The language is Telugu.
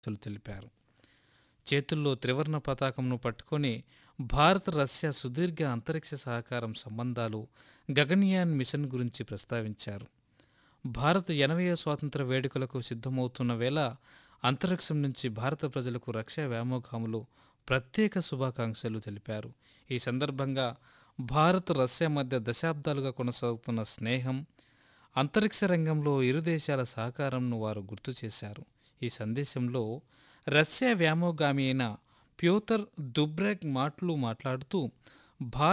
లు తెలిపారు చేతుల్లో త్రివర్ణ పతాకంను పట్టుకొని భారత్ రష్యా సుదీర్ఘ అంతరిక్ష సహకారం సంబంధాలు గగన్యాన్ మిషన్ గురించి ప్రస్తావించారు భారత్ ఎనభైవ స్వాతంత్ర వేడుకలకు సిద్ధమవుతున్న వేళ అంతరిక్షం నుంచి భారత ప్రజలకు రక్షా వ్యామోఘాములు ప్రత్యేక శుభాకాంక్షలు తెలిపారు ఈ సందర్భంగా భారత్ రష్యా మధ్య దశాబ్దాలుగా కొనసాగుతున్న స్నేహం అంతరిక్ష రంగంలో ఇరు దేశాల సహకారంను వారు గుర్తు చేశారు ఈ సందేశంలో రష్యా వ్యామోగామి అయిన ప్యోతర్ దుబ్రెగ్ మాటలు మాట్లాడుతూ భారత్